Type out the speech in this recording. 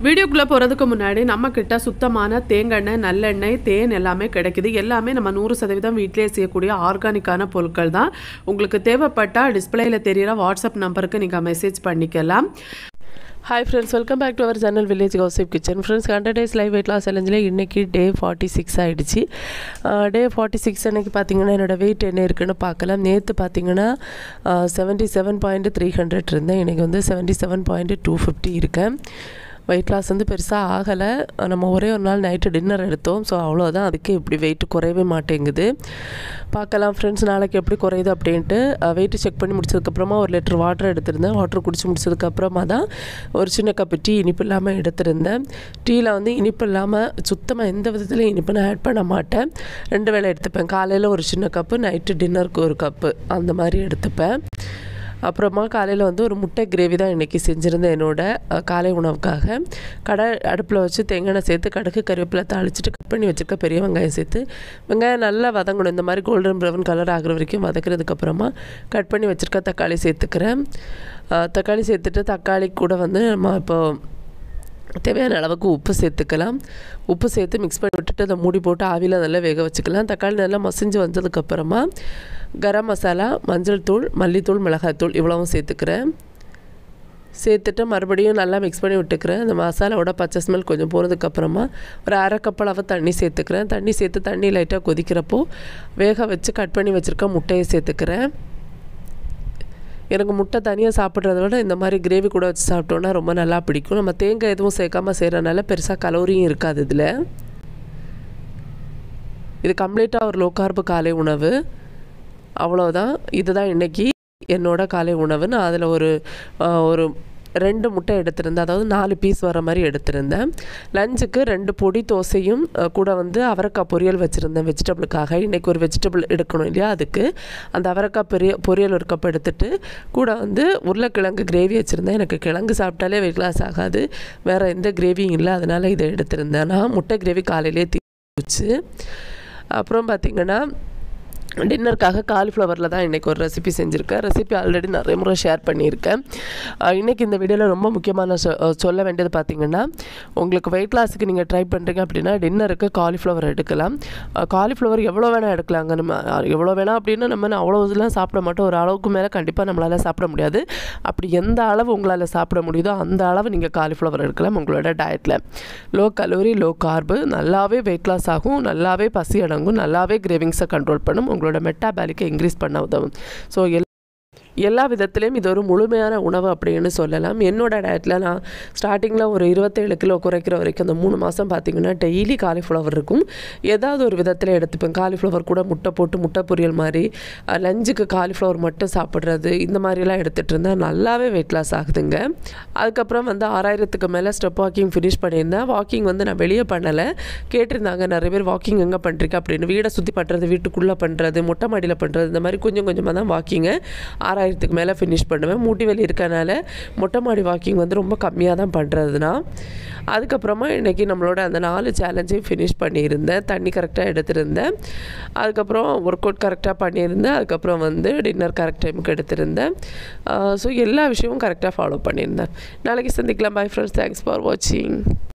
வீடியோக்குள்ளே போகிறதுக்கு முன்னாடி நம்மக்கிட்ட சுத்தமான தேங்காய் நல்லெண்ணெய் தேன் எல்லாமே கிடைக்குது எல்லாமே நம்ம நூறு சதவீதம் வீட்டிலே செய்யக்கூடிய ஆர்கானிக்கான பொருட்கள் தான் உங்களுக்கு தேவைப்பட்டால் டிஸ்பிளேயில் தெரியிற வாட்ஸ்அப் நம்பருக்கு நீங்கள் மெசேஜ் பண்ணிக்கலாம் hi friends welcome back to our channel village கௌசிப் kitchen friends hundred days live weight loss சேலஞ்சில் இன்றைக்கி டே ஃபார்ட்டி சிக்ஸ் ஆகிடுச்சு டே ஃபார்ட்டி சிக்ஸ் அன்றைக்கி பார்த்தீங்கன்னா என்னோடய வெயிட் என்ன இருக்குன்னு பார்க்கலாம் நேற்று பார்த்தீங்கன்னா seventy seven point three hundred இருந்தேன் இன்றைக்கி வந்து seventy seven point two fifty இருக்கேன் வெயிட் லாஸ் வந்து பெருசாக ஆகலை நம்ம ஒரே ஒரு நாள் நைட்டு டின்னர் எடுத்தோம் ஸோ அவ்வளோதான் அதுக்கு இப்படி வெயிட் குறையவே மாட்டேங்குது பார்க்கலாம் ஃப்ரெண்ட்ஸ் நாளைக்கு எப்படி குறையுது அப்படின்ட்டு வெயிட் செக் பண்ணி முடிச்சதுக்கப்புறமா ஒரு லிட்டர் வாட்டர் எடுத்திருந்தேன் வாட்டர் குடிச்சு முடிச்சதுக்கப்புறமா தான் ஒரு சின்ன கப்பு டீ இனிப்பு இல்லாமல் எடுத்திருந்தேன் டீயில் வந்து இனிப்பு இல்லாமல் சுத்தமாக எந்த விதத்துலையும் இனிப்பு நான் ஆட் பண்ண மாட்டேன் ரெண்டு வேளை எடுத்துப்பேன் காலையில் ஒரு சின்ன கப்பு நைட்டு டின்னருக்கு ஒரு கப்பு அந்த மாதிரி எடுத்துப்பேன் அப்புறமா காலையில் வந்து ஒரு முட்டை கிரேவி தான் இன்றைக்கி செஞ்சுருந்தேன் என்னோட அஹ், காலை உணவுக்காக கடை அடுப்பில் வச்சு தேங்காய் சேர்த்து கடுகு கருவேப்பிலை தாளிச்சிட்டு கட் பண்ணி வச்சுருக்க பெரிய வெங்காயம் சேர்த்து வெங்காயம் நல்லா வதங்கணும் இந்த மாதிரி கோல்டன் ப்ரௌன் கலர் ஆகுற வரைக்கும் வதக்குறதுக்கப்புறமா கட் பண்ணி வச்சுருக்க தக்காளி சேர்த்துக்கிறேன் அஹ், தக்காளி சேர்த்துட்டு தக்காளி கூட வந்து நம்ம இப்போ தேவையான அளவுக்கு உப்பு சேர்த்துக்கலாம் உப்பு சேர்த்து மிக்ஸ் பண்ணி விட்டுட்டு அதை மூடி போட்டு ஆவியில் நல்லா வேக வச்சுக்கலாம் தக்காளி நல்லா மசிஞ்சு வந்ததுக்கப்புறமா கரம் மசாலா மஞ்சள் தூள் மல்லித்தூள் மிளகாய்த்தூள் இவ்வளவும் சேர்த்துக்கிறேன் சேர்த்துட்டு மறுபடியும் நல்லா மிக்ஸ் பண்ணி விட்டுக்கிறேன் அந்த மசாலாவோட பச்சை ஸ்மெல் கொஞ்சம் போனதுக்கப்புறமா ஒரு அரை கப் அளவு தண்ணி சேர்த்துக்கிறேன் தண்ணி சேர்த்து தண்ணி லைட்டாக கொதிக்கிறப்போ வேக வச்சு கட் பண்ணி வச்சுருக்க முட்டையை சேர்த்துக்கிறேன் எனக்கு முட்டை தனியாக சாப்பிட்றத விட இந்த மாதிரி கிரேவி கூட வச்சு சாப்பிட்டோன்னா ரொம்ப நல்லா பிடிக்கும் நம்ம தேங்காய் எதுவும் சேர்க்காம செய்கிறனால பெருசாக கலோரியும் இருக்காது இதில் இது கம்ப்ளீட்டாக ஒரு லோ கார்பு காலை உணவு அவ்வளோதான் இதுதான் இன்றைக்கி என்னோட காலை உணவு நான் அதில் ஒரு ஆஹ், ஒரு ரெண்டு முட்டை எடுத்திருந்தேன் அதாவது நாலு பீஸ் வர மாதிரி எடுத்திருந்தேன் லஞ்சுக்கு ரெண்டு பொடி தோசையும் அஹ், கூட வந்து அவரைக்காய் பொரியல் வச்சுருந்தேன் வெஜிடபிளுக்காக இன்றைக்கி ஒரு வெஜிடபிள் எடுக்கணும் இல்லையா அதுக்கு அந்த அவரைக்காய் பெரிய பொரியல் ஒரு கப் எடுத்துட்டு கூட வந்து உருளைக்கிழங்கு கிரேவி வச்சுருந்தேன் எனக்கு கிழங்கு சாப்பிட்டாலே வெயிட் லாஸ் ஆகாது வேறு எந்த கிரேவியும் இல்லை அதனால் இதை எடுத்திருந்தேன் நான் முட்டை கிரேவி காலையிலே தீச்சு அப்புறம் பார்த்திங்கன்னா டின்னருக்காக காலிஃப்ளவரில் தான் இன்றைக்கி ஒரு ரெசிபி செஞ்சுருக்கேன் ரெசிபி ஆல்ரெடி நிறைய முறை ஷேர் பண்ணியிருக்கேன் அஹ் இன்னைக்கு இந்த வீடியோவில் ரொம்ப முக்கியமான சொ- அஹ் சொல்ல வேண்டியது பார்த்தீங்கன்னா உங்களுக்கு வெயிட் லாஸுக்கு நீங்கள் ட்ரை பண்ணுறீங்க அப்படின்னா டின்னருக்கு காலிஃப்ளவர் எடுக்கலாம் காலிஃப்ளவர் எவ்வளோ வேணால் எடுக்கலாங்க நம்ம அஹ் எவ்வளோ வேணால் அப்படின்னா நம்ம நான் அவ்வளோ இதெல்லாம் சாப்பிட மாட்டோம் ஒரு அளவுக்கு மேலே கண்டிப்பாக நம்மளால் சாப்பிட முடியாது அப்படி எந்த அளவு உங்களால் சாப்பிட முடியுதோ அந்த அளவு நீங்கள் காலிஃப்ளவர் எடுக்கலாம் உங்களோட டயட்டில் லோ கலோரி லோ கார்பு நல்லாவே வெயிட் லாஸ் ஆகும் நல்லாவே பசி அடங்கும் நல்லாவே கிரேவிங்ஸை கண்ட்ரோல் பண்ணும் உங்களோட மெட்டாபாலிக்கை இன்க்ரீஸ் பண்ண உதவும் ஸோ எல் எல்லா விதத்துலேயும் இது ஒரு முழுமையான உணவு அப்படின்னு சொல்லலாம் என்னோட டயட்டில் நான் ஸ்டார்டிங்கில் ஒரு இருபத்தேழு கிலோ குறைக்கிற வரைக்கும் அந்த மூணு மாதம் பார்த்தீங்கன்னா டெய்லி காலிஃப்ளவர் இருக்கும் ஏதாவது ஒரு விதத்தில் எடுத்துப்பேன் காலிஃப்ளவர் கூட முட்டை போட்டு முட்டை பொரியல் மாதிரி லஞ்சுக்கு காலிஃப்ளவர் மட்டும் சாப்பிட்றது இந்த மாதிரிலாம் எடுத்துகிட்டு இருந்தேன் நல்லாவே வெயிட் லாஸ் ஆகுதுங்க அதுக்கப்புறம் வந்து ஆறாயிரத்துக்கு மேலே ஸ்டெப் வாக்கிங் ஃபினிஷ் பண்ணியிருந்தேன் வாக்கிங் வந்து நான் வெளியே பண்ணலை கேட்டிருந்தாங்க நிறைய பேர் வாக்கிங் எங்கே பண்ணுறீங்க அப்படின்னு வீடை சுற்றி பண்ணுறது வீட்டுக்குள்ளே பண்ணுறது மொட்டை மாடியில் பண்ணுறது இந்த மாதிரி கொஞ்சம் கொஞ்சமாக தான் வாக்கிங்கை ஆறாயிரத்துக்கு மேலே ஃபினிஷ் பண்ணுவேன் மூட்டி வலி இருக்கனால மொட்டை மாடி வாக்கிங் வந்து ரொம்ப கம்மியாக தான் பண்ணுறதுனா அதுக்கப்புறமா இன்றைக்கி நம்மளோட அந்த நாலு சேலஞ்சையும் ஃபினிஷ் பண்ணியிருந்தேன் தண்ணி கரெக்டாக எடுத்திருந்தேன் அதுக்கப்புறம் ஒர்க் அவுட் கரெக்டாக பண்ணியிருந்தேன் அதுக்கப்புறம் வந்து டின்னர் கரெக்ட் டைமுக்கு எடுத்திருந்தேன் ஸோ எல்லா விஷயமும் கரெக்டாக ஃபாலோ பண்ணியிருந்தேன் நாளைக்கு சந்திக்கலாம் பை ஃப்ரெண்ட்ஸ் தேங்க்ஸ் ஃபார் வாட்சிங்